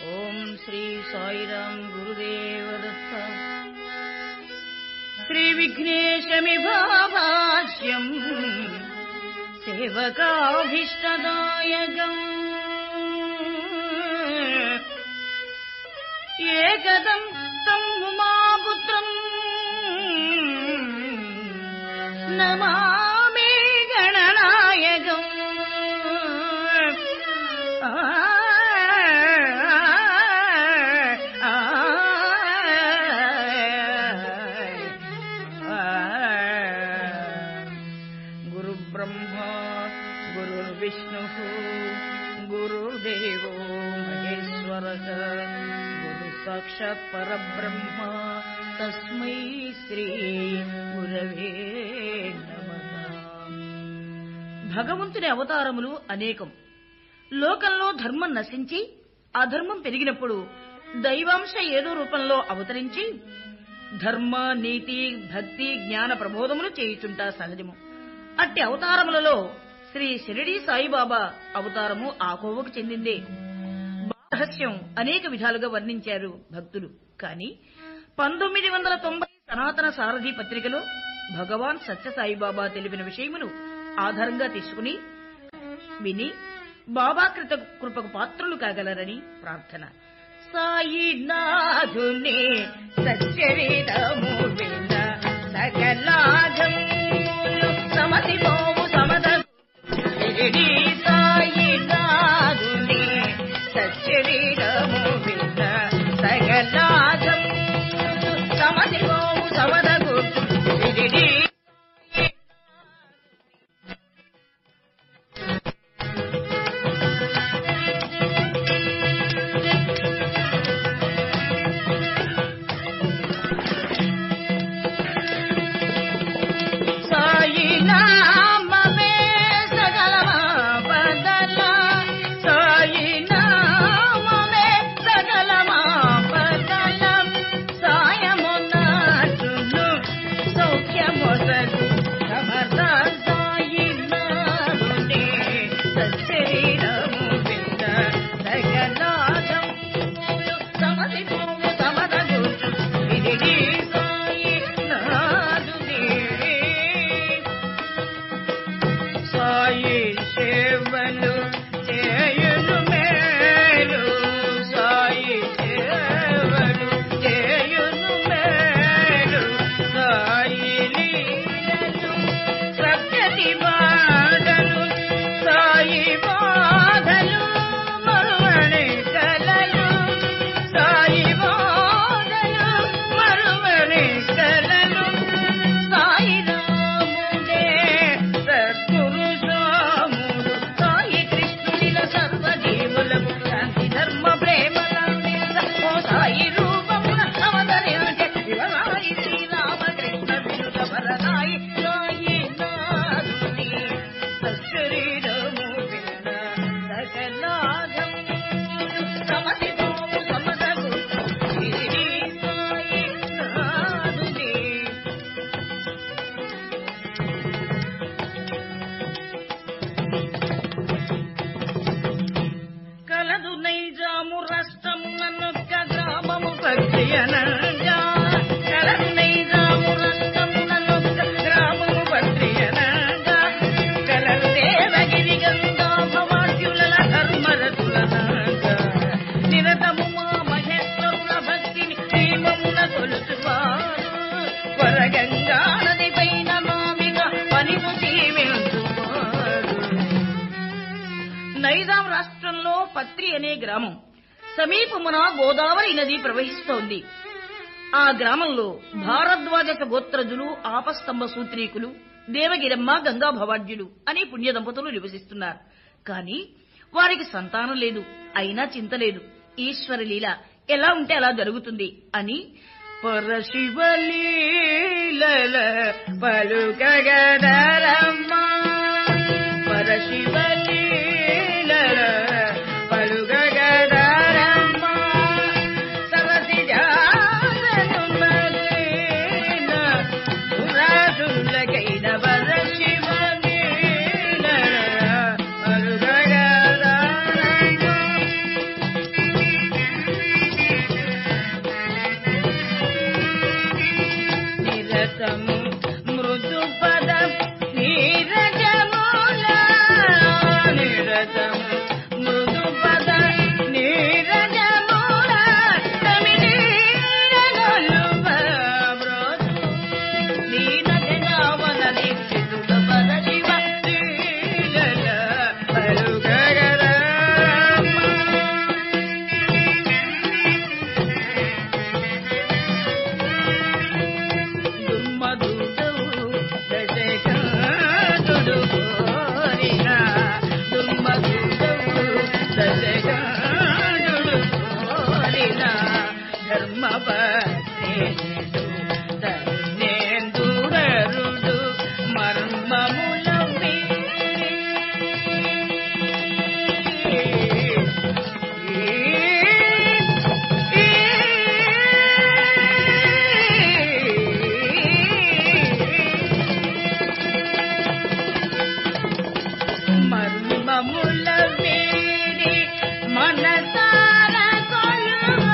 ఓం శ్రీ సాయిరాం గురుదేవ దత్త శ్రీ విఘ్నేశమిభాష్యం సేవకాభీష్టదాయకం ఏకదం తం ఉమాపుత్రం నమామి గణనాయకం ఆ, ఆ, గురు బ్రహ్మ గురుర్విష్ణు గురుదేవో మహేశ్వర గురు సాక్షాత్ పరబ్రహ్మ తస్మై శ్రీ గురవే నమః భగవంతుని అవతారములు అనేకం లోకంలో ధర్మం నశించి అధర్మం పెరిగినప్పుడు దైవాంశ ఏదో రూపంలో అవతరించి ధర్మ నీతి భక్తి జ్ఞాన ప్రబోధములు చేయుచుంటా సహజము అట్టి అవతారములలో శ్రీ షిరిడి సాయిబాబా అవతారము ఆ కోవకు చెందిందే రహస్యం అనేక విధాలుగా వర్ణించారు భక్తులు కానీ పంతొమ్మిది వందల తొంభై సనాతన సారథి పత్రికలో భగవాన్ సత్యసాయిబాబా తెలిపిన విషయమును ఆధారంగా తీసుకుని విని బాబా కృత కృపకు పాత్రులు కాగలరని ప్రార్థన సాయి నాథుని సచ్చరితము విన సకలాగం సమతిపోవు సమద శిరిడి సాయి నాథుని సచ్చరితము విన సకలాగం సమతిపోవు సమదగు శిరిడి సాయి నామమే సకలమా బదల సాయి నామమే సకలమా బదల సాయమునాచును సౌఖ్యమొసగు సమర్థ సాయి నారునే సశరీరము వింద సకలాగం సమతిపోము సమదగు విడిడి సాయి నాదునే సాయి సేవలు చేయును మేలు సాయి సేవలు చేయును మేలు సాయి లీలలు ప్రకృతి బాధలు సాయి బాధలు మరువని కలలు సాయి బాధలు మరువని కలలు సాయి రాముడే సద్గురు రాముడు సాయి కృష్ణునిల సర్వజీవులకు శాంతి ధర్మ ప్రేమల ఓ సాయి రూపమున అవతరించే శివసాయి శ్రీరామకృష్ణ వినుత వరదాయి సాయి నాదుని సశరీరము విన్న సకలాగం సమతి పోము సమదగు శిరిడి సాయి నాదుని కలదు నైజాము రాష్ట్రమునొక్క గ్రామము భక్తియనంగా కలదు నైజాము రాష్ట్రమునొక్క గ్రామము భక్తియనంగా కలదు దేవగిరి గంగా భవాడ్యుల ధర్మరతులనంగా నిరతము మా మహేశ్వరుల భక్తిని ప్రేమమున కొలుచువారు వరగంగా నది పైన మామిగా పనిము జీవించువారు నైజాం రాష్ట్రంలో పత్రి అనే గ్రామం సమీపమున గోదావరి నది ప్రవహిస్తోంది ఆ గ్రామంలో భారద్వాజక గోత్రజులు ఆపస్తంభ సూత్రీకులు దేవగిరమ్మ గంగా భవాడ్యులు అనే పుణ్య దంపతులు నివసిస్తున్నారు కాని వారికి సంతానం లేదు అయినా చింత లేదు ఈశ్వర లీల ఎలా ఉంటే అలా జరుగుతుంది అని పరశివలీల పలుకగదరమ్మా పరశివలీల పలుకగదరమ్మా సరసి జాతను మలిన పురాసులకైన పరశివలీల పలుకగదరమ్మా ధర్మపత్రేణుడు తరుణేందురరుడు మర్మముల మర్మముల వీడి మనసార కొలువ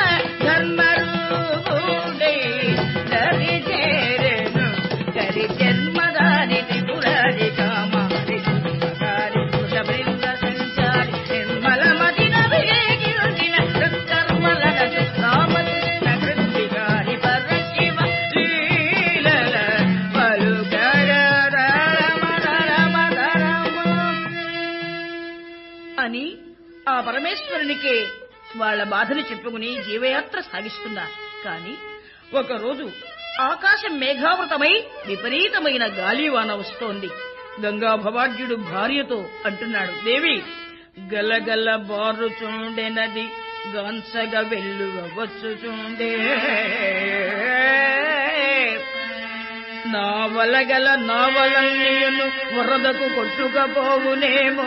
ధర్మరూపుడై రవి చేరెను కరి జన్మదారి త్రిపురారి కామారి సుమగారి కుశబృంద సంచారి నిర్మల మదిన వివేకిరుచిన కర్మలన రామకృష్ణ కృతిగారి పరశివ లీలల పలుకర రమ రమ రమ అని ఆ పరమేశ్వరునికే వాళ్ళ బాధను చెప్పుకుని జీవయాత్ర సాగిస్తున్నారు కాని ఒకరోజు ఆకాశం మేఘావృతమై విపరీతమైన గాలివాన వస్తోంది గంగా భవాడ్యుడు భార్యతో అంటున్నాడు దేవి గలగల బారు చూడెనది గాంసగ వెల్లువ వచ్చుచుండే నావలగల నావలన్నీయును వరదకు కొట్టుకపోవునేమో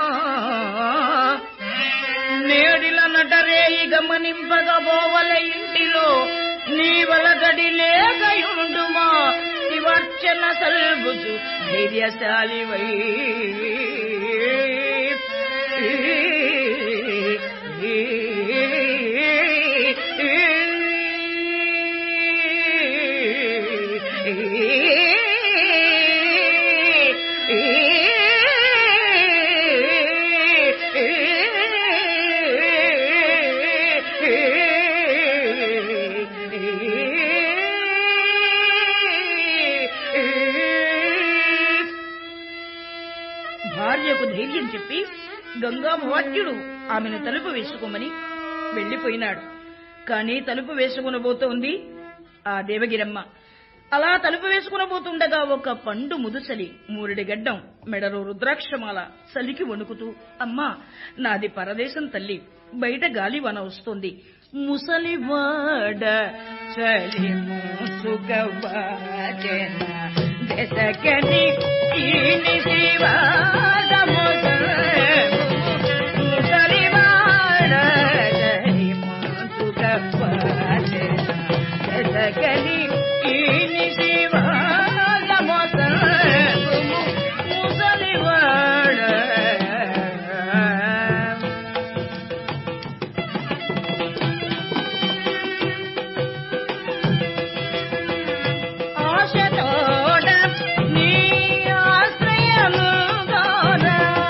నేడిల నటరేయి గమనింపగబోవల ఇంటిలో నీ వలదడి లేకయుండుమా శివర్చన సల్బుచు ధైర్యశాలివై భార్యకు ధైర్యం చెప్పి గంగాభవాట్యుడు ఆమెను తలుపు వేసుకోమని వెళ్లిపోయినాడు కాని తలుపు వేసుకునబోతోంది ఆ దేవగిరమ్మ అలా తలుపు వేసుకునబోతుండగా ఒక పండు ముదుసలి మూరెడి గడ్డం మెడలో రుద్రాక్షమాల సలికి వణుకుతూ అమ్మా నాది పరదేశం తల్లి బయట గాలివాన వస్తోంది ముసలివాడ చలి మూసుగవాజన దశకని ఈని శివాడ ముసలివాడ చలి మూసుగవాజన దశకని ఈని శివాడ ముసలివాడ ఆశతోడ నీ ఆశ్రయము గోర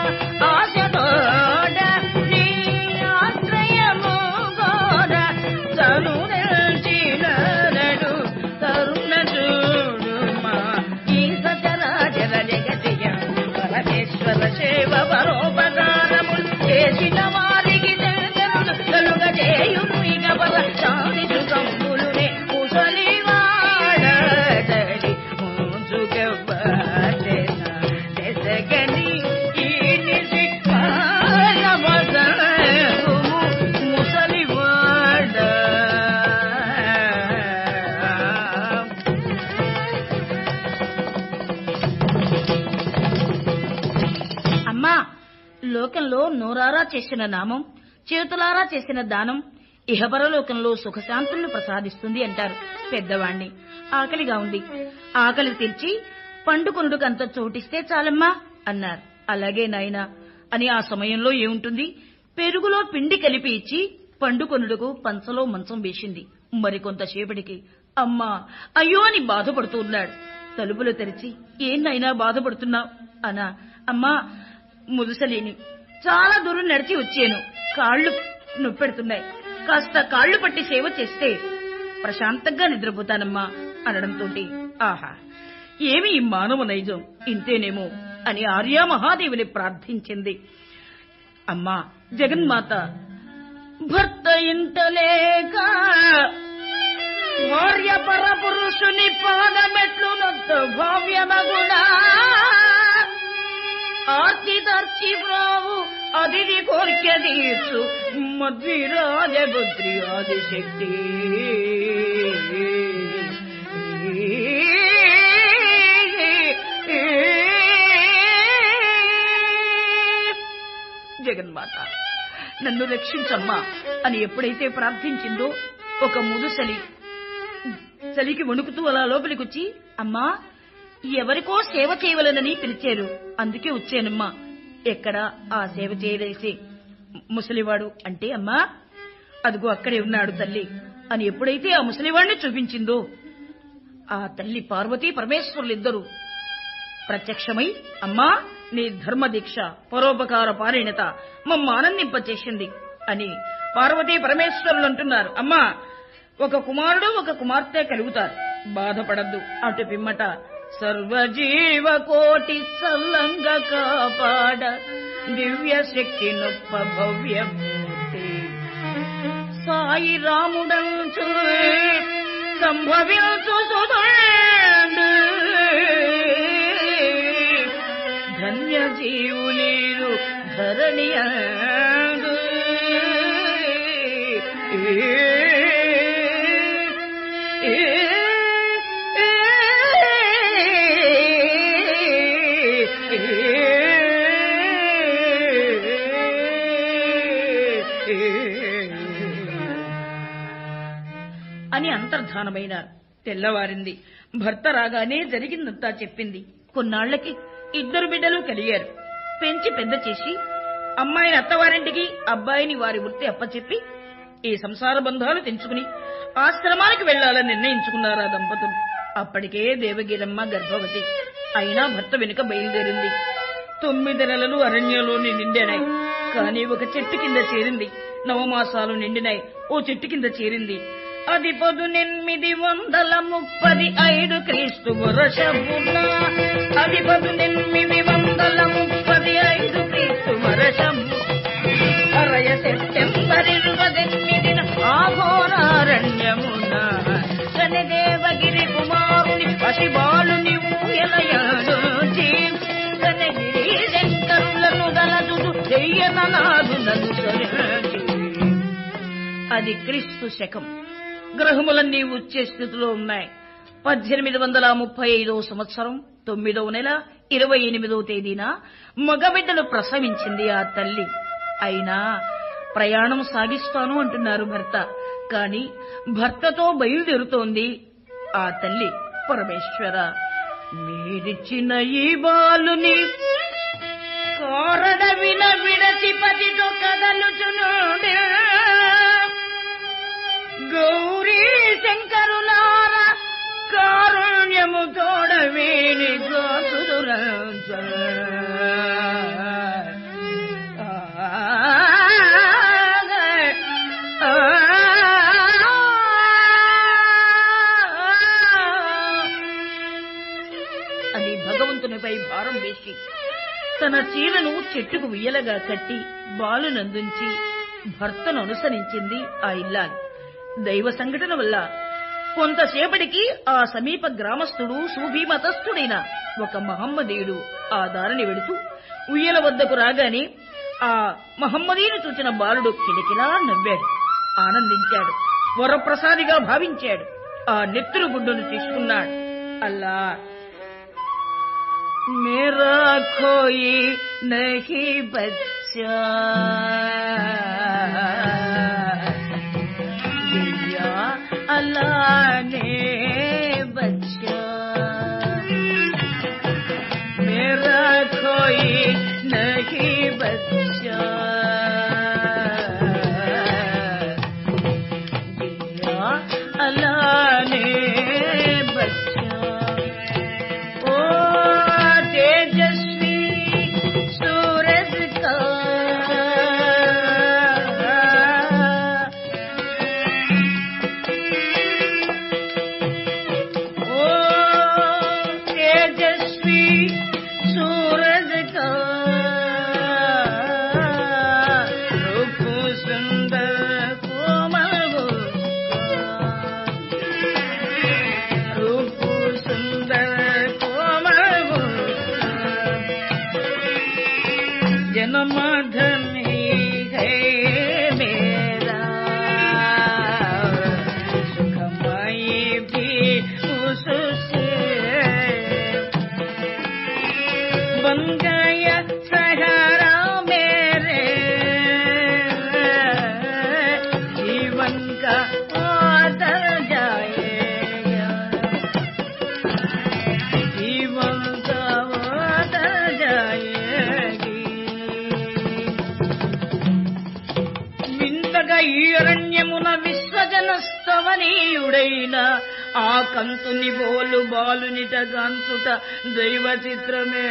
ఆశతోడ నీ ఆశ్రయము గోర తను నిల్చినడు తరుణ చూడుమా ఈ సచరాచర జగతియ పరమేశ్వర సేవ పరోపకారము చేసిన వారికి జగములు కలుగ చేయును ఇక పద శాంతి సుఖములునే ముసలివాడడి ముంచుగవ్వాడెన దెసగని ఈనిసి పారవసము ముసలివాడ అమ్మా లోకంలో నోరారా చేసిన నామం చేతులారా చేసిన దానం ఇహపరలోకంలో సుఖశాంతులను ప్రసాదిస్తుంది అంటారు పెద్దవాణ్ణి ఆకలిగా ఉంది ఆకలి తీర్చి పండుకొనుడుకంత చోటిస్తే చాలమ్మా అన్నారు అలాగే నాయనా అని ఆ సమయంలో ఏముంటుంది పెరుగులో పిండి కలిపి ఇచ్చి పండుకొనుడుకు పంచలో మంచం వేసింది మరికొంతసేపటికి అమ్మా అయ్యో అని బాధపడుతూ ఉన్నాడు తలుపులు తెరిచి ఏందైనా బాధపడుతున్నావు అనా అమ్మా ముదుసలేని చాలా దూరం నడిచి వచ్చాను కాళ్ళు నొప్పెడుతున్నాయి కాస్త కాళ్ళు పట్టి సేవ చేస్తే ప్రశాంతంగా నిద్రపోతానమ్మా అనడంతో ఆహా ఏమి ఈ మానవ నైజం ఇంతేనేమో అని ఆర్యా మహాదేవిని ప్రార్థించింది అమ్మా జగన్మాత భర్త ఇంటలేక భార్య పరపురుషుని పాదమెట్లు నొత్త భావ్యమగుడా ఆర్తి దర్చి బ్రావు అదిది కోరిక తీర్చు మధ్విరాజ బుద్రి ఆదిశక్తి జగన్మాత నన్ను రక్షించమ్మా అని ఎప్పుడైతే ప్రార్థించిందో ఒక ముదుసలి చలికి వణుకుతూ అలా లోపలికొచ్చి అమ్మా ఎవరికో సేవ చేయవలనని పిలిచారు అందుకే వచ్చానమ్మా ఎక్కడ ఆ సేవ చేయలేసి ముసలివాడు అంటే అమ్మా అదిగో అక్కడే ఉన్నాడు తల్లి అని ఎప్పుడైతే ఆ ముసలివాడిని చూపించిందో ఆ తల్లి పార్వతీ పరమేశ్వరులిద్దరూ ప్రత్యక్షమై అమ్మా నీ ధర్మ దీక్ష పరోపకార పారిణత మమ్మ ఆనందింపచేసింది అని పార్వతీ పరమేశ్వరులు అంటున్నారు అమ్మా ఒక కుమారుడు ఒక కుమార్తె కలుగుతారు బాధపడద్దు అటు పిమ్మట సర్వజీవ కోటి సల్లంగ కాపాడ దివ్య శక్తి నొప్ప భవ్యమూర్తి సాయి రాముడంచు సంభవించు సుధండు ధన్య జీవులీరు ధరణియందు అని అంతర్ధానమైన తెల్లవారింది భర్త రాగానే జరిగిందంతా చెప్పింది కొన్నాళ్లకి ఇద్దరు బిడ్డలు కలిగారు పెంచి పెద్ద చేసి అమ్మాయిని అత్తవారింటికి అబ్బాయిని వారి వృత్తి అప్పచెప్పి ఈ సంసార బంధాలు తెంచుకుని ఆశ్రమానికి వెళ్లాలని నిర్ణయించుకున్నారు ఆ దంపతులు అప్పటికే దేవగిరమ్మ గర్భవతి అయినా భర్త వెనుక బయలుదేరింది తొమ్మిది నెలలు అరణ్యంలోని నిండినాయి కానీ ఒక చెట్టు కింద చేరింది నవమాసాలు నిండినాయి ఓ చెట్టు కింద చేరింది అది పదునెనిమిది వందల ముప్పది ఐదు క్రీస్తు వర్షమున అది పదునెనిమిది వందల ముప్పది ఐదు క్రీస్తు వర్షము అరయ సెప్టెంబర్ ఇరువదెనిమిదిన ఆఘోరారణ్యమున కనదేవగిరి కుమారుని పసిబాలుని ఊయలయాడోచి కనగిరి శంకరులను గలదుడు దెయ్యనాదులను సరించి అది క్రీస్తు శకం గ్రహములన్నీ వచ్చే స్థితిలో ఉన్నాయి పద్దెనిమిది వందల ముప్పై ఐదవ సంవత్సరం తొమ్మిదవ నెల ఇరవై ఎనిమిదవ తేదీన మగబిడ్డను ప్రసవించింది ఆ తల్లి అయినా ప్రయాణం సాగిస్తాను అంటున్నారు భర్త కాని భర్తతో బయలుదేరుతోంది ఆ తల్లి పరమేశ్వర మీరిచ్చిన ఈ బాలుని కారణ విన విడచి పతితో కదలుచునుడే గౌరీ శంకరులార కారుణ్యము తోడవేణి గోసుదురంచ అది భగవంతునిపై భారం వేసి తన చీరను చెట్టుకు ఉయ్యలగా కట్టి బాలునందుంచి భర్తను అనుసరించింది ఆ ఇల్లాలు దైవ సంఘటన వల్ల కొంతసేపటికి ఆ సమీప గ్రామస్తుడు సూఫీమతస్థుడైన ఒక మహమ్మదీయుడు ఆ దారిని వెళుతూ ఉయ్యల వద్దకు రాగానే ఆ మహమ్మదీని చూచిన బాలుడు కిలకిలా నవ్వాడు ఆనందించాడు వరప్రసాదిగా భావించాడు ఆ నెత్తురు గుడ్డును తీసుకున్నాడు అల్లా मेरा कोई नहीं बच्चा दिया अल्लाह ने बच्चा मेरा कोई नहीं बच्चा दिया अल्लाह ने बच्चा ओ तेजस्वी सूरज का ओ तेजस्वी सूरज का रूप सुंदर कोमल मुस्कान। रूप सुंदर कोमल मुस्कान। जन्म धन ఈ అరణ్యమున విశ్వజనస్తవనీయుడైన ఆ కంతుని బోలు బాలునిట గంచుట దైవ చిత్రమే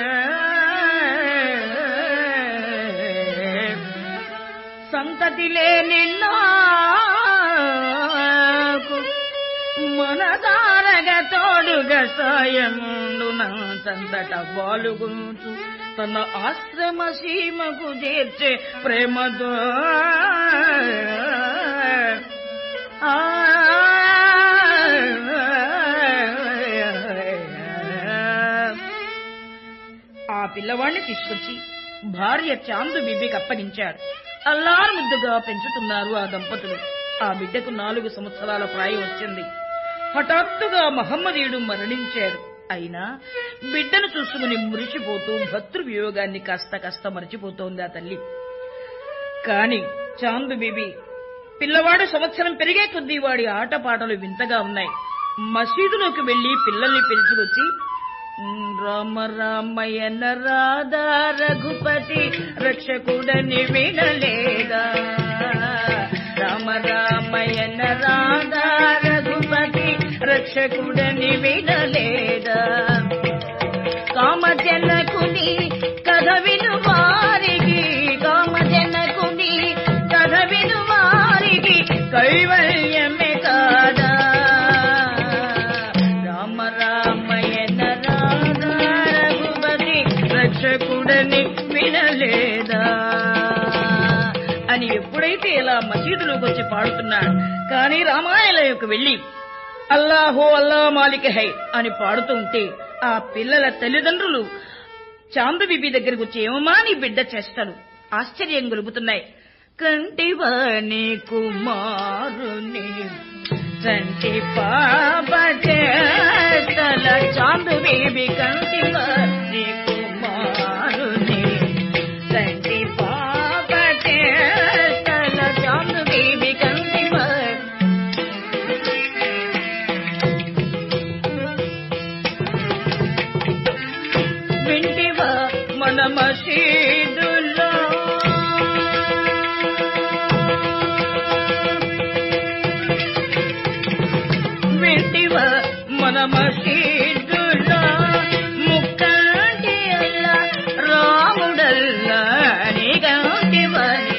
సంతతి లేని నాకు మనదారగ తోడుగా సాయముండున చందట బాలుగుంచు తన ఆశ్రమ సీమకు చేర్చే ప్రేమతో ఆ ఆ పిల్లవాణ్ణి తీసుకొచ్చి భార్య చాందు బిబ్బికి అప్పగించాడు అల్లారు ముద్దుగా పెంచుతున్నారు ఆ దంపతులు ఆ బిడ్డకు నాలుగు సంవత్సరాల ప్రాయం వచ్చింది హఠాత్తుగా మహమ్మదీయుడు మరణించాడు అయినా బిడ్డను చూసుకుని మురిసిపోతూ భర్తృ వియోగాన్ని కాస్త కాస్త మర్చిపోతోంది ఆ తల్లి కాని చాందు బీబీ పిల్లవాడు సంవత్సరం పెరిగే కొద్దీ వాడి ఆటపాటలు వింతగా ఉన్నాయి మసీదులోకి వెళ్లి పిల్లల్ని పిలుచుకొచ్చి "ఉమ్, రామ రామయ్యన రాధా రఘుపతి రక్షకుడని వినలేదా రామ రామయ్యన రాధా రఘుపతి రక్షకుడని వినలేదా కామజనకుని కథ విను వారికి కామజనకుని కథ విను వారికి కైవల్యమే కాదా రామ రామయన రాధా రఘుపతి రక్షకుడని వినలేదా అని ఎప్పుడైతే ఇలా మసీదులోకి వచ్చి పాడుతున్నాడు కానీ రామాయణంలోకి వెళ్లి అల్లాహో అల్లా మాలిక హై అని పాడుతూ ఉంటే ఆ పిల్లల తల్లిదండ్రులు చాందు బిబి దగ్గరికి వచ్చి ఏమమ్మా నీ బిడ్డ చేస్తాడు ఆశ్చర్యం గొలుపుతున్నాయి కంటివాణి కుమారుని చంటి పాప చేస్తల చాందు బేబీ కంటివాణి కుమారుని చంటి పాప చేస్తల చాందు బేబీ కంటివాణి వింటివా మన మసీదులో వింటివా మన మసీదులో ముక్కంటి అల్లా రాముడల్లా నీగంటివని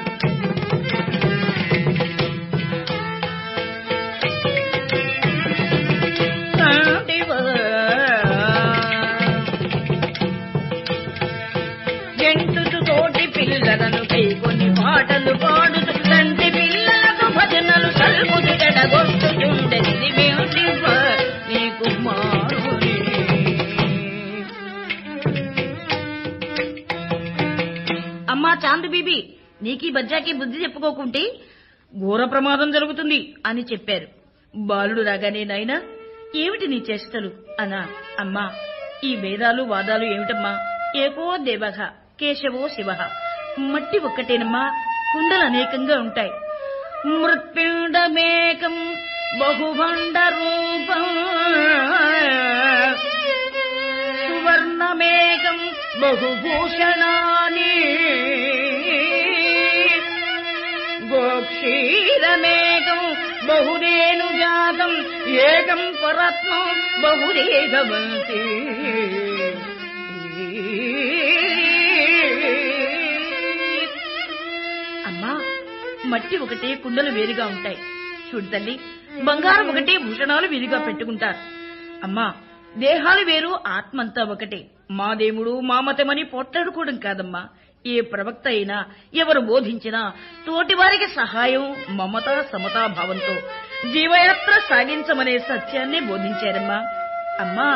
ఎంటుతు తోటి పిల్లలను కొన్ని పాటలు పాడుతూ తండ్రి పిల్లలకు భజనలు సల్పుతు చెడగొట్టుచుండెది మేటివ నీకు మారుని అమ్మా చాందు బీబీ నీకీ బజ్జాకి బుద్ధి చెప్పుకోకుంటే ఘోర ప్రమాదం జరుగుతుంది అని చెప్పారు బాలుడు రాగానే నాయనా ఏమిటి నీ చేష్టలు అనా అమ్మా ఈ వేదాలు వాదాలు ఏమిటమ్మా ఏకో దేవహ కేశవో శివ మట్టి ఒక్కటేనమ్మా కుండలు అనేకంగా ఉంటాయి మృత్పిండమేకం బహుభండ రూపం సువర్ణమేకం బహుభూషణాని గోక్షీరమేకం బహుదేను జాతం ఏకం పరత్నం బహుదేహవంతి అమ్మా మట్టి ఒకటే కుండలు వేరుగా ఉంటాయి చూడు తల్లి బంగారం ఒకటే భూషణాలు వేరుగా పెట్టుకుంటారు అమ్మా దేహాలు వేరు ఆత్మంతా ఒకటే మా దేవుడు మా మతమని పోట్లాడుకోవడం కాదమ్మా ఏ ప్రవక్త అయినా ఎవరు బోధించినా తోటి వారికి సహాయం మమత సమతా భావంతో జీవయాత్ర సాగించమనే సత్యాన్ని బోధించారమ్మా అమ్మా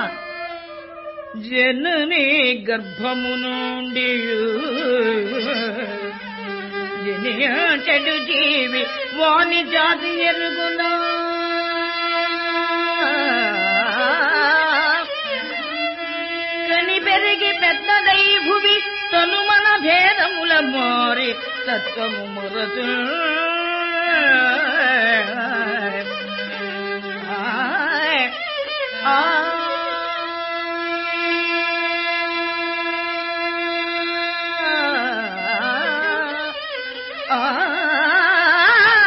జనని గర్భము నుండి చెడు జీవి వాణి జాతి ఎరుగునా కని పెరిగి పెద్దదై భువి తను మన భేదముల మారి తత్వము మరచు ఆ ఆ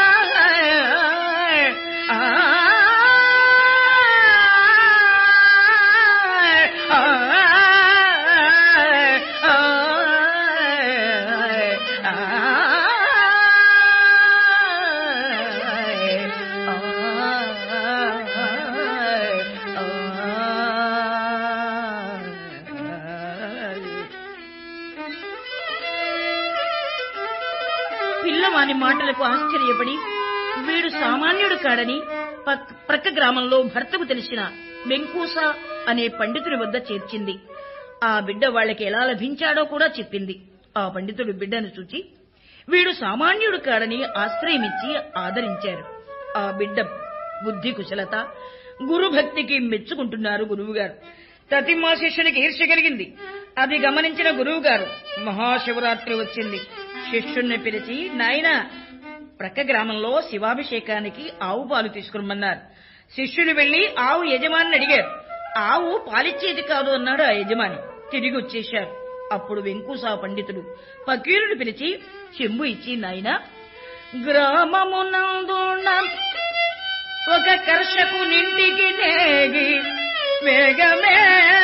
యజమాని మాటలకు ఆశ్చర్యపడి వీడు సామాన్యుడు కాడని పక్- ప్రక్క గ్రామంలో భర్తకు తెలిసిన వెంకూస అనే పండితుడి వద్ద చేర్చింది ఆ బిడ్డ వాళ్ళకి ఎలా లభించాడో కూడా చెప్పింది ఆ పండితుడు బిడ్డను చూచి వీడు సామాన్యుడు కాడని ఆశ్రయమిచ్చి ఆదరించారు ఆ బిడ్డ బుద్ధి కుశలత గురుభక్తికి మెచ్చుకుంటున్నారు గురువుగారు ప్రతిమా శిష్యునికి ఈర్ష్య కలిగింది అది గమనించిన గురువుగారు మహాశివరాత్రి వచ్చింది శిష్యుణ్ణి పిలిచి నాయనా ప్రక్క గ్రామంలో శివాభిషేకానికి ఆవు పాలు తీసుకురమ్మన్నారు శిష్యులు వెళ్లి ఆవు యజమాని అడిగారు ఆవు పాలిచ్చేది కాదు అన్నాడు ఆ యజమాని తిరిగి వచ్చేశారు అప్పుడు వెంకుసా పండితుడు పకీరుని పిలిచి చెంబు ఇచ్చి నాయన గ్రామమునందున్న ఒక కర్షకునింటికి నేగి వేగమే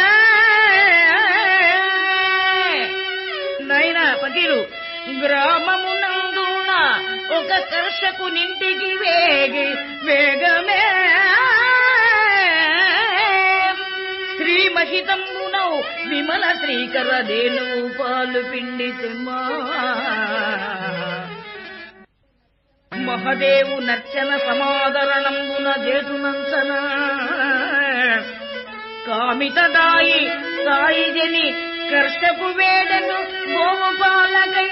నైనా పకీరు గ్రామమునందున ఒక కర్షకునింటికి వేగి వేగమే శ్రీ మహితంబునౌ విమల శ్రీకర దేను పాలు పిండి మహదేవు నర్చన సమాదరణంబున జేతునంచన కామితదాయి సాయి జని కర్షకు వేడను గోవు పాలకై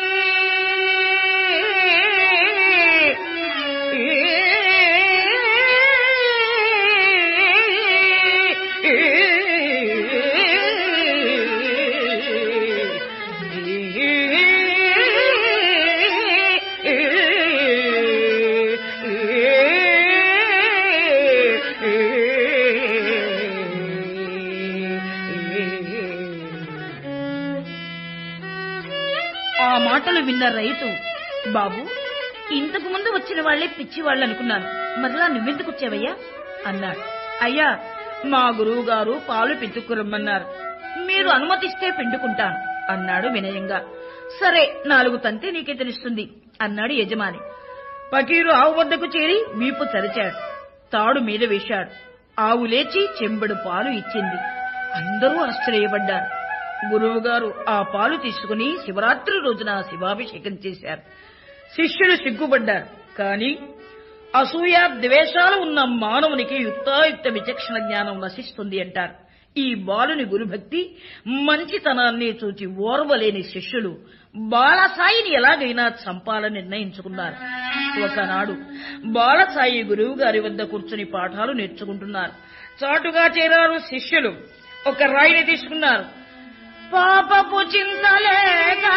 ఆ మాటలు విన్న రైతు బాబు ఇంతకు ముందు వచ్చిన వాళ్లే పిచ్చి వాళ్ళు అనుకున్నాను మరలా నువ్వెందుకు వచ్చావయ్యా అన్నాడు అయ్యా మా గురువు గారు పాలు పితుక్కురమ్మన్నారు మీరు అనుమతిస్తే పిండుకుంటాను అన్నాడు వినయంగా సరే నాలుగు తంతే నీకే తెలుస్తుంది అన్నాడు యజమాని పకీరు ఆవు వద్దకు చేరి వీపు చరిచాడు తాడు మీద వేశాడు ఆవు లేచి చెంబెడు పాలు ఇచ్చింది అందరూ ఆశ్చర్యపడ్డారు గురువుగారు ఆ పాలు తీసుకుని శివరాత్రి రోజున శివాభిషేకం చేశారు శిష్యులు సిగ్గుపడ్డారు కాని అసూయ ద్వేషాలు ఉన్న మానవునికి యుక్తాయుక్త విచక్షణ జ్ఞానం నశిస్తుంది అంటారు ఈ బాలుని గురుభక్తి మంచితనాన్ని చూచి ఓర్వలేని శిష్యులు బాలసాయిని ఎలాగైనా చంపాలని నిర్ణయించుకున్నారు ఒకనాడు బాలసాయి గురువు గారి వద్ద కూర్చుని పాఠాలు నేర్చుకుంటున్నారు చాటుగా చేరారు శిష్యులు ఒక రాయిని తీసుకున్నారు పాపపు చింతలేక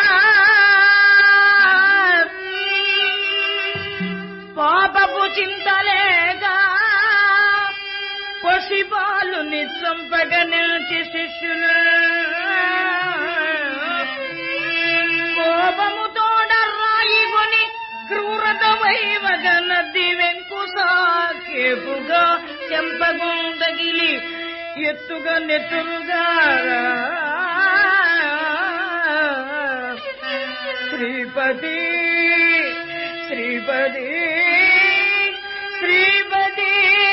పాపపు చింతలేక పసిపాలు నిచ్చంపగ నిలిచి శిష్యులు కోపము తోడ రాయిగొని క్రూరత వైవగ నది వెంకుసాకేపుగా చెంపగుందగిలి ఎత్తుగా నెత్తురుగారా శ్రీపతి శ్రీపతి శ్రీపతి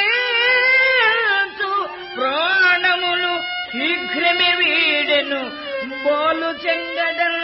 అంటూ ప్రాణములు శీఘ్రమే వీడెను బోలు చెంగడం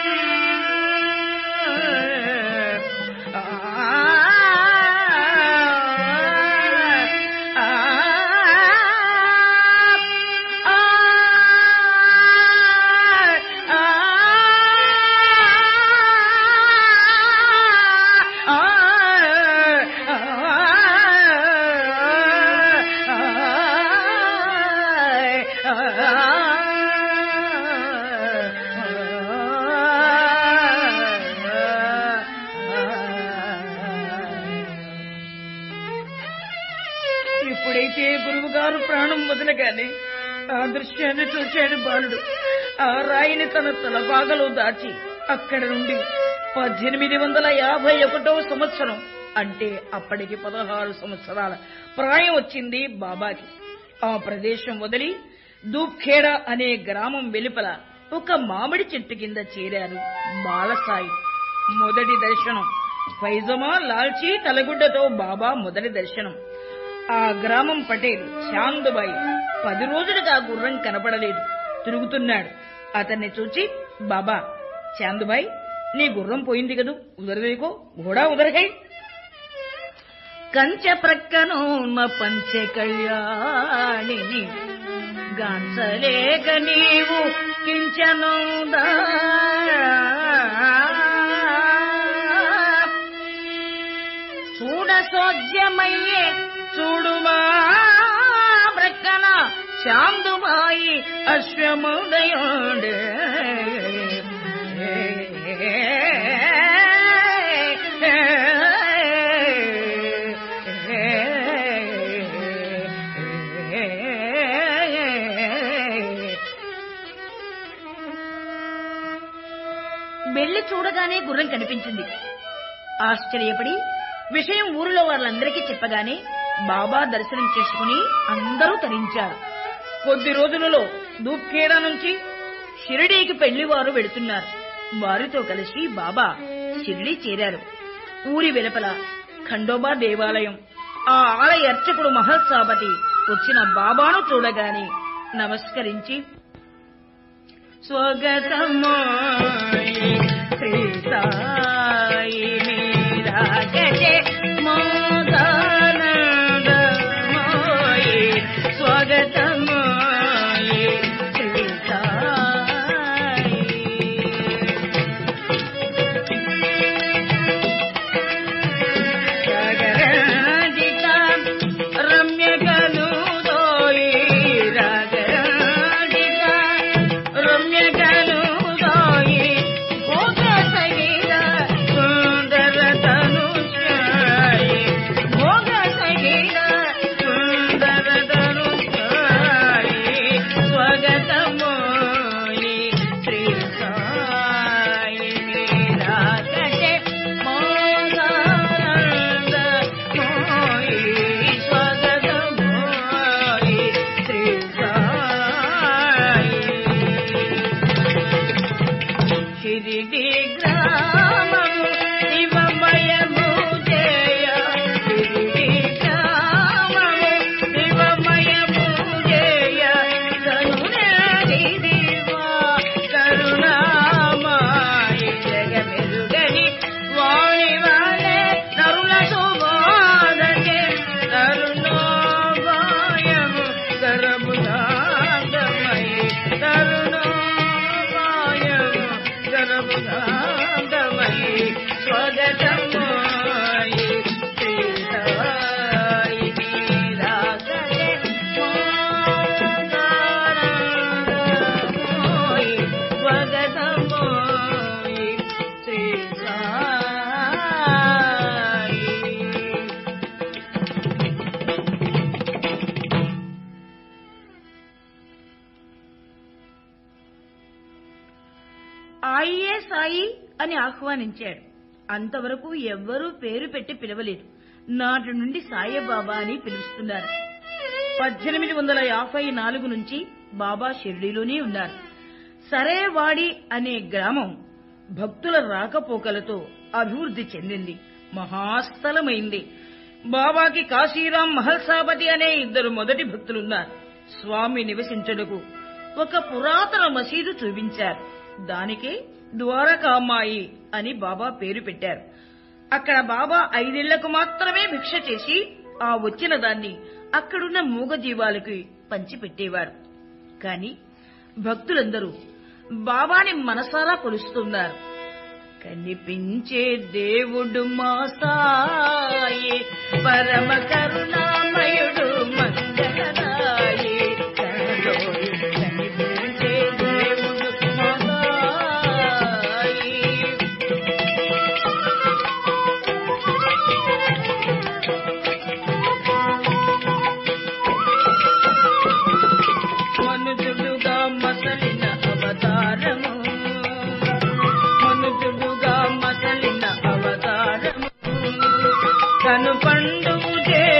ఇప్పుడైతే గురువు గారు ప్రాణం వదలగానే ఆ దృశ్యాన్ని చూశాడు బాలుడు ఆ రాయిని తన తలబాగలో దాచి అక్కడ నుండి పద్దెనిమిది వందల యాభై ఒకటవ సంవత్సరం అంటే అప్పటికి పదహారు సంవత్సరాల ప్రాయం వచ్చింది బాబాకి ఆ ప్రదేశం వదిలి దూప్ఖేడ అనే గ్రామం వెలుపల ఒక మామిడి చెట్టు కింద చేరారు బాలసాయి మొదటి దర్శనం ఫైజమా లాల్చీ తలగుడ్డతో బాబా మొదటి దర్శనం ఆ గ్రామం పటేల్ చాందుబాయి పది రోజులుగా గుర్రం కనపడలేదు తిరుగుతున్నాడు అతన్ని చూచి బాబా చాందుబాయ్ నీ గుర్రం పోయింది కదూ ఉదరవేకో ఘోడా ఉదరకై కంచె ప్రక్కనున్న పంచె కళ్యాణిని గాంచలేక నీవు కించనుదా చూడ సోజ్యమయ్యే చూడుమా ప్రక్కన శాందుమాయి అశ్వముదయోడే వెళ్ళి చూడగానే గుర్రం కనిపించింది ఆశ్చర్యపడి విషయం ఊరిలో వాళ్ళందరికీ చెప్పగానే బాబా దర్శనం చేసుకుని అందరూ తరించారు కొద్ది రోజులలో దూప్ఖేడా నుంచి షిరిడీకి పెళ్లివారు వెళుతున్నారు వారితో కలిసి బాబా షిరిడీ చేరారు ఊరి వెలుపల ఖండోబా దేవాలయం ఆ ఆలయ అర్చకుడు మహల్సాపతి వచ్చిన బాబాను చూడగానే నమస్కరించి స్వగతమాయి శ్రీ సాయి మీరా గజే మోదానందమాయి స్వగతమాయి శ్రీ సాయి జగరాజిత రమ్యగను దోయి రాగరాజిత రమ్యగను దోయి భోగ సగిర సుందర ధనుషాయి భోగ సగిర సుందర ధనుషాయి స్వగతమోయి శ్రీ సాయి నిరాకటే మోదానంద మోయి స్వగతమోయి శ్రీ సాయి షిరిడి గ్రామము శివమయము జయ షిరిడి గ్రామము శివమయము జయ కరుణాది దివా కరుణామాయి జగమెరుగని వాణి వాలే నరుల శుభోదకే కరుణోపాయము గరబుదాంగమయి కరుణోపాయము గరబుదాంగమయి స్వగతమోయి శ్రీసాయి నీరాగలే మోదానందమోయి స్వగతమోయి శ్రీసాయి ఆయే సాయి అని ఆహ్వానించాడు అంతవరకు ఎవ్వరూ పేరు పెట్టి పిలవలేదు నాటి నుండి సాయిబాబా అని పిలుస్తున్నారు పద్దెనిమిది వందల యాభై నాలుగు నుంచి బాబా షిర్డీలోనే ఉన్నారు సరేవాడి అనే గ్రామం భక్తుల రాకపోకలతో అభివృద్ధి చెందింది మహాస్థలమైంది బాబాకి కాశీరాం మహల్సాపతి అనే ఇద్దరు మొదటి భక్తులున్నారు స్వామి నివసించడకు ఒక పురాతన మసీదు చూపించారు దానికే ద్వారకామాయి అని బాబా పేరు పెట్టారు అక్కడ బాబా ఐదేళ్లకు మాత్రమే భిక్ష చేసి ఆ వచ్చిన దాన్ని అక్కడున్న మూగజీవాలకి పంచిపెట్టేవారు కాని భక్తులందరూ బాబాని మనసారా కొలుస్తున్నారు కనిపించే దేవుడు మా సాయి పరమ కరుణామయుడు మంగళరాయి కనలోయి కనిపించే దేవుడు మా సాయి మనుజుడుగా మసలిన అవతారము మనుజుడుగా మసలిన అవతారము కను పండుగు చే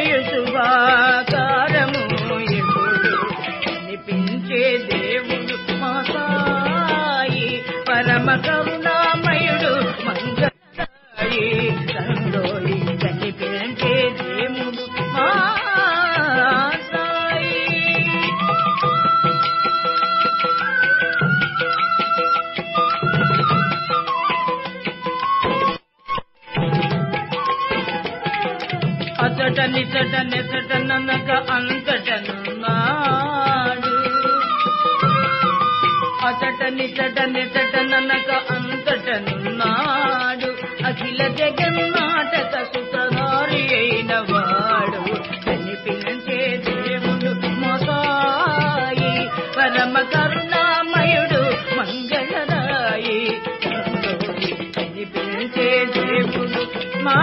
అచట నిచట నెచట ననక అంతటనున్నాడు అచట నిచట నెచట ననక అంతటనున్నాడు అఖిల జగన్నాటక సుతధారి అయిన వాడు కనిపించే దేవుడు మొసాయి పరమ కరుణామయుడు మంగళరాయి కనిపించే దేవుడు మా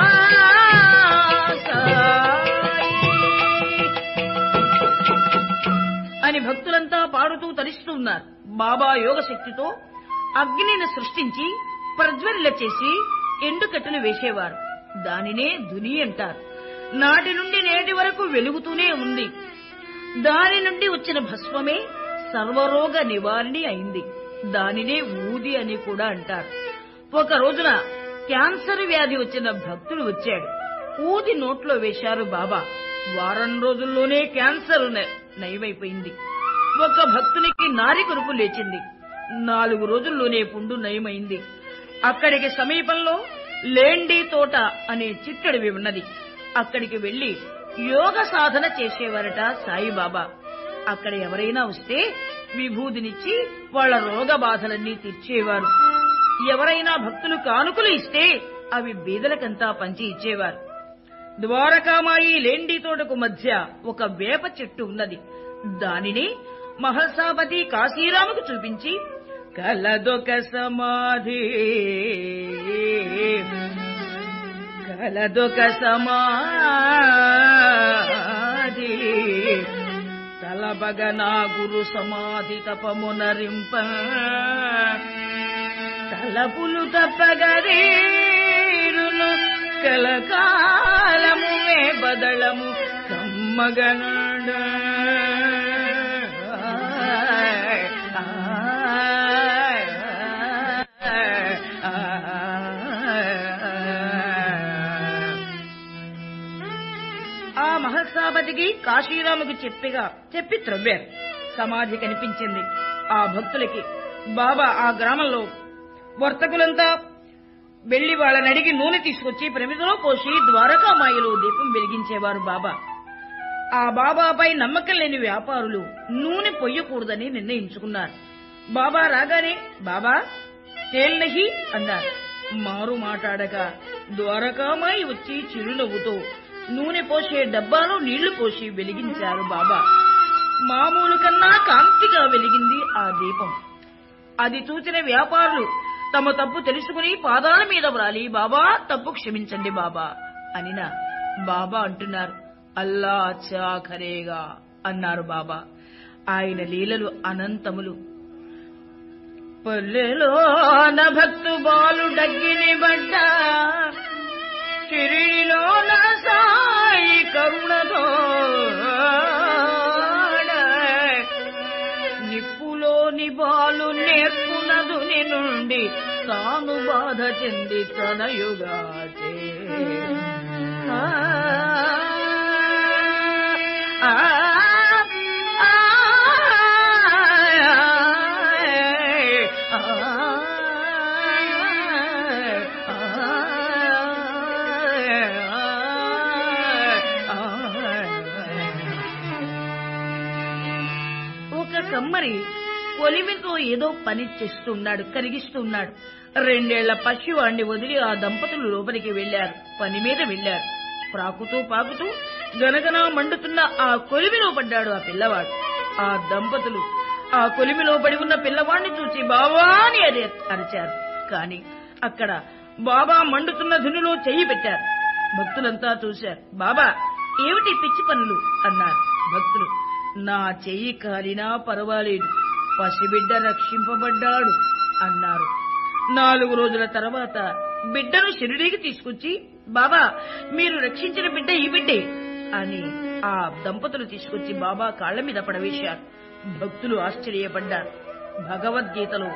అని భక్తులంతా పాడుతూ తరిస్తూ ఉన్నారు బాబా యోగ శక్తితో అగ్నిని సృష్టించి ప్రజ్వలిల చేసి ఎండుకట్టెలు వేసేవారు దానినే ధుని అంటారు నాటి నుండి నేటి వరకు వెలుగుతూనే ఉంది దాని నుండి వచ్చిన భస్మమే సర్వరోగ నివారణి అయింది దానినే ఊది అని కూడా అంటారు ఒక రోజున క్యాన్సర్ వ్యాధి వచ్చిన భక్తుడు వచ్చాడు ఊది నోట్లో వేశారు బాబా వారం రోజుల్లోనే క్యాన్సర్ న- నయమైపోయింది ఒక భక్తునికి నారి కొరుపు లేచింది నాలుగు రోజుల్లోనే పుండు నయమైంది అక్కడికి సమీపంలో లేండి తోట అనే చిట్టడివి ఉన్నది అక్కడికి వెళ్లి యోగ సాధన చేసేవారట సాయిబాబా అక్కడ ఎవరైనా వస్తే విభూదినిచ్చి వాళ్ళ రోగ బాధలన్నీ తీర్చేవారు ఎవరైనా భక్తులు కానుకలు ఇస్తే అవి బీదలకంతా పంచి ఇచ్చేవారు ద్వారకామాయి లేండి తోటకు మధ్య ఒక వేప చెట్టు ఉన్నది దానిని మహల్సాపతి కాశీరాముకు చూపించి కలదొక సమాధి కలదొక సమాధి తలబగ నా గురు సమాధి తపమునరింప తలపులు తప్పగరీరును కలకాలము మే బదళము కమ్మగనాడ ఆ మహస్సాపతికి కాశీరాముకు చెప్పిగా చెప్పి త్రవ్వారు సమాధి కనిపించింది ఆ భక్తులకి బాబా ఆ గ్రామంలో వర్తకులంతా వెళ్లి వాళ్ళని అడిగి నూనె తీసుకొచ్చి ప్రమిదలో పోసి ద్వారకామాయిలో దీపం వెలిగించేవారు బాబా ఆ బాబాపై నమ్మకం లేని వ్యాపారులు నూనె పొయ్యకూడదని నిర్ణయించుకున్నారు బాబా రాగానే బాబా తేల్నహి అన్నారు మారు మాట్లాడక ద్వారకామాయి వచ్చి చిరునవ్వుతో నూనె పోసే డబ్బాలో నీళ్లు పోసి వెలిగించారు బాబా మామూలు కన్నా కాంతిగా వెలిగింది ఆ దీపం అది చూసిన వ్యాపారులు తమ తప్పు తెలుసుకుని పాదాల మీద వ్రాలి బాబా తప్పు క్షమించండి బాబా అనిన బాబా అంటున్నారు అల్లా చాఖరేగా అన్నారు బాబా ఆయన లీలలు అనంతములు పల్లెలోన భక్తు బాలు డగ్గిని బడ్డ చిరిలోన సాయి కరుణతో నిప్పులోని బాలు నేర్పునదుని నుండి తాను బాధ చెంది తనయుగాచే ఆ, ఆ, ఆ, ఒక కమ్మరి కొలిమితో ఏదో పని చేస్తున్నాడు కరిగిస్తున్నాడు రెండేళ్ల పసివాణ్ణి వదిలి ఆ దంపతులు లోపలికి వెళ్లారు పని మీద వెళ్లారు ప్రాకుతూ పాకుతూ గనగన మండుతున్న ఆ కొలిమిలో పడ్డాడు ఆ పిల్లవాడు ఆ దంపతులు ఆ కొలిమిలో పడి ఉన్న పిల్లవాడిని చూసి బావా అని అది అరిచారు కాని అక్కడ బాబా మండుతున్న ధునిలో చెయ్యి పెట్టారు భక్తులంతా చూశారు బాబా ఏమిటి పిచ్చి పనులు అన్నారు భక్తులు నా చెయ్యి కాలినా పర్వాలేదు పసిబిడ్డ రక్షింపబడ్డాడు అన్నారు నాలుగు రోజుల తర్వాత బిడ్డను షిరిడీకి తీసుకొచ్చి బాబా మీరు రక్షించిన బిడ్డ ఈ బిడ్డే అని ఆ దంపతులు తీసుకొచ్చి బాబా కాళ్ల మీద పడవేశారు భక్తులు ఆశ్చర్యపడ్డారు భగవద్గీతలో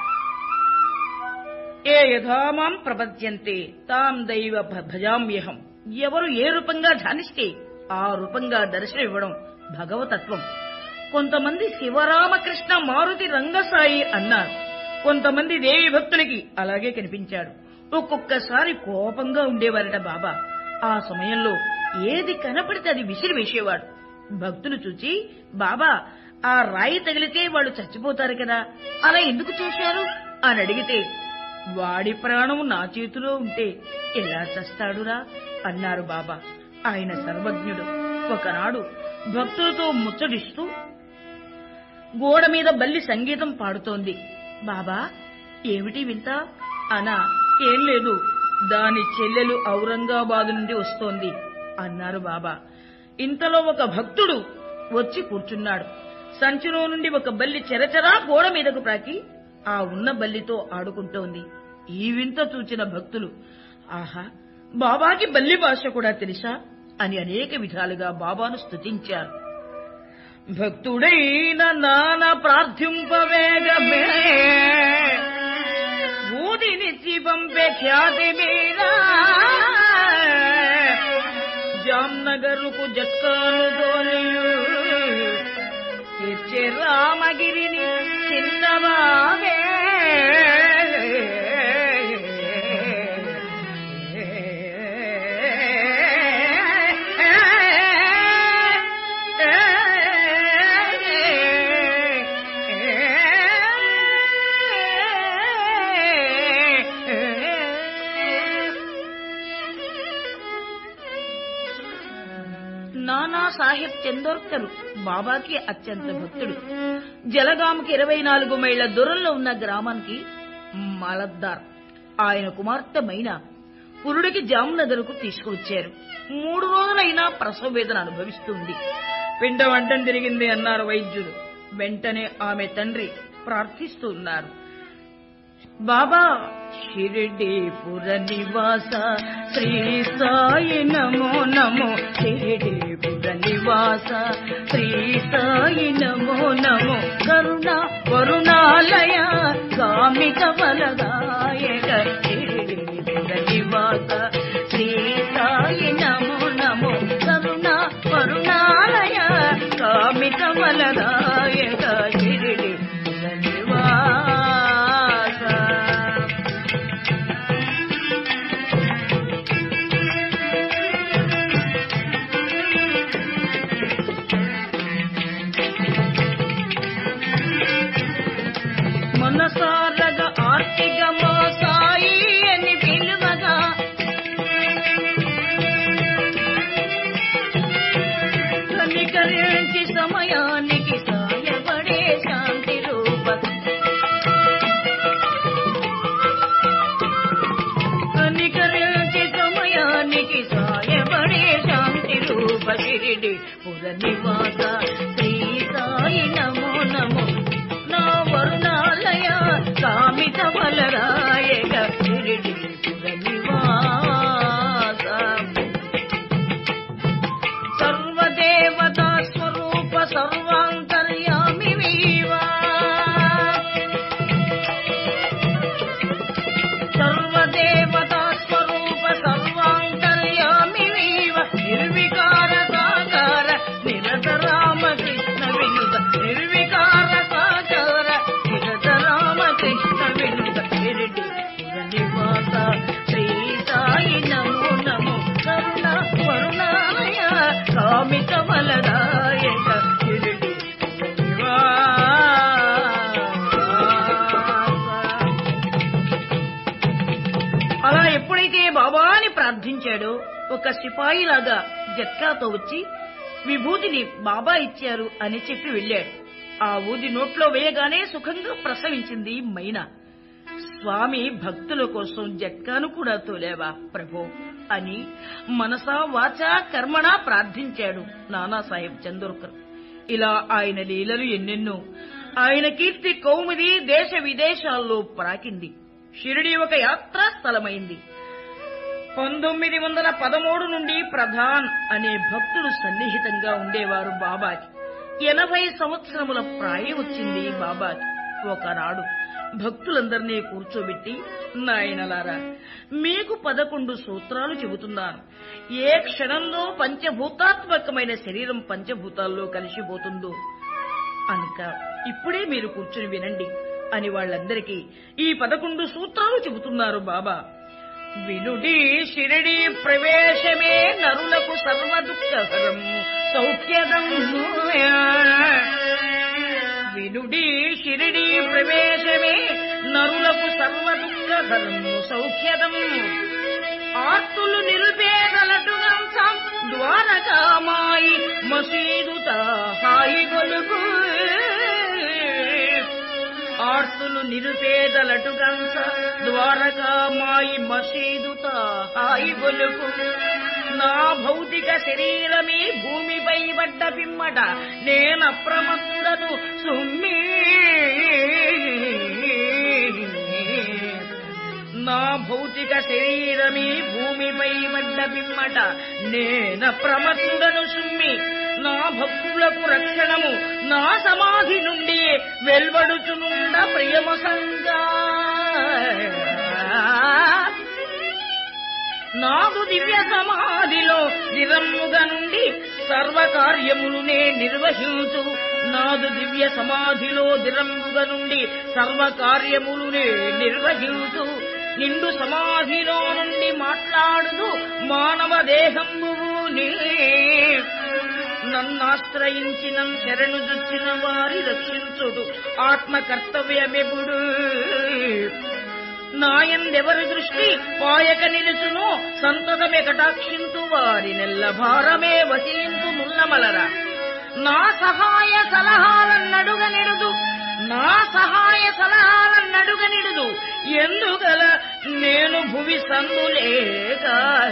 ఏ యథామాం ప్రపద్యంతే తాం దైవ భ- భజామ్యహం ఎవరు ఏ రూపంగా ధ్యానిస్తే ఆ రూపంగా దర్శనం ఇవ్వడం భగవతత్వం కొంతమంది శివరామకృష్ణ మారుతి రంగసాయి అన్నారు కొంతమంది దేవి భక్తులకి అలాగే కనిపించాడు ఒక్కొక్కసారి కోపంగా ఉండేవారట బాబా ఆ సమయంలో ఏది కనపడితే అది విసిరి వేసేవాడు భక్తులు చూచి బాబా ఆ రాయి తగిలితే వాళ్ళు చచ్చిపోతారు కదా అలా ఎందుకు చూశారు అని అడిగితే వాడి ప్రాణం నా చేతిలో ఉంటే ఎలా చస్తాడురా అన్నారు బాబా ఆయన సర్వజ్ఞుడు ఒకనాడు భక్తులతో ముచ్చటిస్తూ గోడ మీద బల్లి సంగీతం పాడుతోంది బాబా ఏమిటి వింత అనా ఏం లేదు దాని చెల్లెలు ఔరంగాబాదు నుండి వస్తోంది అన్నారు బాబా ఇంతలో ఒక భక్తుడు వచ్చి కూర్చున్నాడు సంచిలో నుండి ఒక బల్లి చెరచరా గోడ మీదకు ప్రాకి ఆ ఉన్న బల్లితో ఆడుకుంటోంది ఈ వింత చూచిన భక్తులు ఆహా బాబాకి బల్లి భాష కూడా తెలుసా అని అనేక విధాలుగా బాబాను స్తుతించారు భక్తుడైన నాన ప్రార్థింపవేగమే ఊదినిచ్చి పంపే ఖ్యాతి మీద జాంనగరుకు జట్కాను దోనియు తెచ్చే రామగిరిని చిన్నవాగే నానా సాహెబ్ చందోర్కర్ బాబాకి అత్యంత భక్తుడు జలగాంకి ఇరవై నాలుగు మైళ్ల దూరంలో ఉన్న గ్రామానికి మలద్దార్ ఆయన కుమార్తె మైనా పురుడికి జామ్నగర్కు తీసుకువచ్చారు మూడు రోజులైనా ప్రసవ వేదన అనుభవిస్తుంది పిండ వంటం తిరిగింది అన్నారు వైద్యులు వెంటనే ఆమె తండ్రి ప్రార్థిస్తూ ఉన్నారు బాబా షిరిడీపుర నివాస శ్రీ సాయి నమో నమో షిరిడీపుర నివాస శ్రీ సాయి నమో నమో కరుణ కరుణాలయ కామిక వలదాయక షిరిడీపుర నివాస శ్రీ సాయి నమో నమో కరుణ కరుణాలయ కామిక వలదాయక షిరిడీపుర నివాస మనసారగా ఆర్తిక మా సాయి అని పిలువగా కనికరించి సమయానికి సాయపడే శాంతి రూప కనికరించి సమయానికి సాయపడే శాంతి రూప షిరిడి పుర నివాస శ్రీ సాయి నమో నమో నా వరుణాలయ కామిత బలరాయక షిరిడి పుర నివాస సర్వదేవతా స్వరూప సర్వాంతర్యామి వీవా సర్వదేవతా స్వరూప సర్వాంతర్యామి వీవ నిర్వికార సాగర నిరత రామకృష్ణ వినుత నిర్వికార సాగర నిరత రామకృష్ణ వినుత షిరిడి పుర నివాస శ్రీ సాయి నమో నమో కరుణ కరుణాయ కామిక బలదాయక షిరిడి పుర నివాస అలా ఎప్పుడైతే బాబాని ప్రార్థించాడో ఒక సిపాయిలాగా జట్కాతో వచ్చి విభూతిని బాబా ఇచ్చారు అని చెప్పి వెళ్ళాడు ఆ ఊది నోట్లో వేయగానే సుఖంగా ప్రసవించింది మైనా స్వామి భక్తుల కోసం జట్కాను కూడా తోలేవా ప్రభో అని మనసా వాచా కర్మణ ప్రార్థించాడు నానాసాహెబ్ చందోర్కర్ ఇలా ఆయన లీలలు ఎన్నెన్నో ఆయన కీర్తి కౌముది దేశ విదేశాల్లో ప్రాకింది షిరిడి ఒక యాత్రా స్థలమైంది పంతొమ్మిది వందల పదమూడు నుండి ప్రధాన్ అనే భక్తుడు సన్నిహితంగా ఉండేవారు బాబాకి ఎనభై సంవత్సరముల ప్రాయం వచ్చింది బాబాకి ఒకనాడు భక్తులందరినీ కూర్చోబెట్టి నాయనలారా మీకు పదకొండు సూత్రాలు చెబుతున్నాను ఏ క్షణంలో పంచభూతాత్మకమైన శరీరం పంచభూతాల్లో కలిసిపోతుందో అనుక ఇప్పుడే మీరు కూర్చుని వినండి అని వాళ్ళందరికీ ఈ పదకొండు సూత్రాలు చెబుతున్నారు బాబా వినుడి షిరిడి ప్రవేశమే నరులకు సర్వ దుఃఖహరం సౌఖ్యదం వినుడి షిరిడి ప్రవేశమే నరులకు సర్వ దుఃఖహరం సౌఖ్యదం ఆర్తులు నిరుపేదలటుగంస ద్వారకామాయి మసీదుత హాయి గొలుగు ఆర్తులు నిరుపేదలటుగంస ద్వారకామాయి మసీదుత హాయి గొలుగు నా భౌతిక శరీరమే భూమిపై పడ్డ పిమ్మట నేనప్రమత్తుడను సుమ్మి నా భౌతిక శరీరమే భూమిపై పడ్డ పిమ్మట నేన ప్రమత్తుడను సుమ్మి నా భక్తులకు రక్షణము నా సమాధి నుండి వెల్వడుచునుండ ప్రియమసంగా నాదు దివ్య సమాధిలో దిరమ్ముగా నుండి సర్వకార్యములునే నిర్వహించు నాదు దివ్య సమాధిలో దిరమ్ముగా నుండి సర్వకార్యములునే నిర్వహించు నిండు సమాధిలో నుండి మాట్లాడుదు మానవ దేహంబువు నీ నన్నాశ్రయించిన శరణు దుచ్చిన వారి రక్షించుడు ఆత్మ కర్తవ్యమెప్పుడు నాయందెవరి దృష్టి పాయక నిలుచును సంతతమే కటాక్షింతు వారి నెల్ల భారమే వసింతు ముల్లమలర నా సహాయ సలహాలన్నడుగ నిడుదు నా సహాయ సలహాలన్నడుగ నిడుదు ఎందుగల నేను భువి సందులేక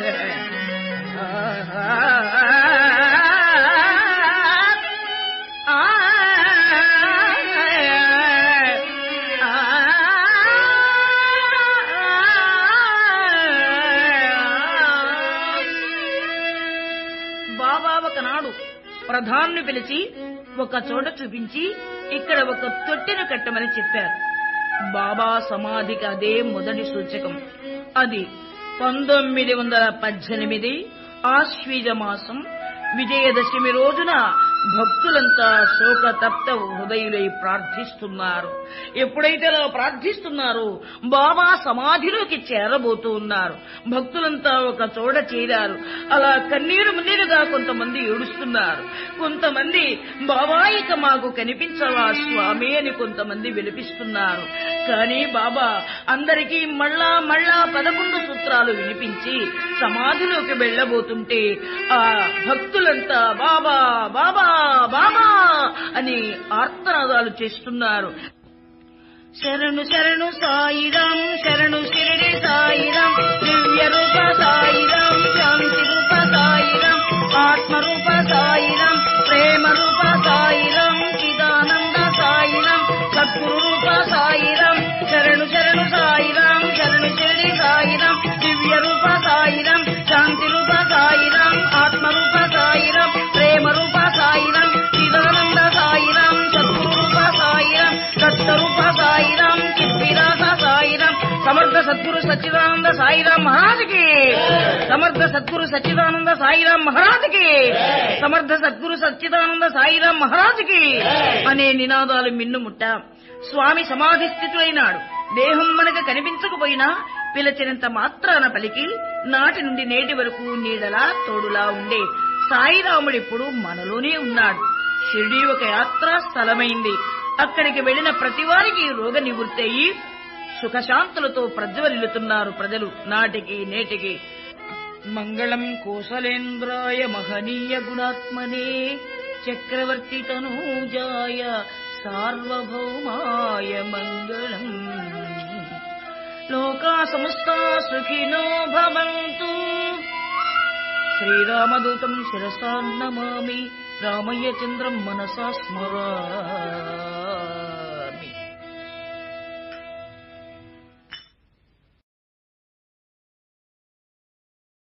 బాబా ఒకనాడు ప్రధాన్ని పిలిచి ఒక చోట చూపించి ఇక్కడ ఒక తొట్టెను కట్టమని చెప్పారు బాబా సమాధికి అదే మొదటి సూచకం అది పంతొమ్మిది వందల పద్దెనిమిది ఆశ్వీజ మాసం విజయదశమి రోజున భక్తులంతా శోకతప్త హృదయులై ప్రార్థిస్తున్నారు ఎప్పుడైతే అలా ప్రార్థిస్తున్నారో బాబా సమాధిలోకి చేరబోతూ ఉన్నారు భక్తులంతా ఒక చోట చేరారు అలా కన్నీరు మున్నీరుగా కొంతమంది ఏడుస్తున్నారు కొంతమంది బాబా ఇక మాకు కనిపించవా స్వామి అని కొంతమంది వినిపిస్తున్నారు కానీ బాబా అందరికీ మళ్ళా మళ్ళా పదకొండు సూత్రాలు వినిపించి సమాధిలోకి వెళ్ళబోతుంటే ఆ భక్తులంతా బాబా బాబా బాబా అని ఆర్తనాదాలు చేస్తున్నారు శరణు శరణు సాయిరాం శరణు శిరిడి సాయిరాం దివ్య రూప సాయిరాం శాంతి రూప సాయిరాం ఆత్మ రూప సాయిరాం ప్రేమ రూప సాయిరాం చిదానంద సాయిరాం సద్గురు రూప సాయిరాం శరణు శరణు సాయిరాం శరణు శిరిడి సాయిరాం దివ్య రూప సాయిరాం శాంతి రూప సాయిరాం ఆత్మ రూప సాయిరాం ప్రేమ రూప సాయిరాం చిదానంద సాయిరాం సద్గురు రూప సాయిరాం దత్త రూప సాయిరాం చిద్విరాస సాయిరాం సమర్థ సద్గురు సచ్చిదానంద సాయిరాం మహారాజుకి సమర్థ సద్గురు సచ్చిదానంద సాయిరాం మహారాజుకి సమర్థ సద్గురు సచ్చిదానంద సాయిరాం మహారాజుకి అనే నినాదాలు మిన్నుముట్ట స్వామి సమాధి స్థితులైనాడు దేహం మనకు కనిపించకపోయినా పిలచినంత మాత్రాన పలికి నాటి నుండి నేటి వరకు నీడలా తోడులా ఉండే సాయిరాముడిప్పుడు మనలోనే ఉన్నాడు షిరిడి ఒక యాత్రా స్థలమైంది అక్కడికి వెళ్లిన ప్రతి వారికి రోగ నివృత్తి అయ్యి సుఖశాంతులతో ప్రజ్వలిల్లుతున్నారు ప్రజలు నాటికి నేటికి మంగళం కోసలేంద్రాయ మహనీయ గుణాత్మనే చక్రవర్తి తనూజాయ సార్వభౌమాయ మంగళం లోకా సమస్తా సుఖినో భవంతు శ్రీరామదూతం శిరసా నమామి రామయ్య చంద్రం మనసా స్మరా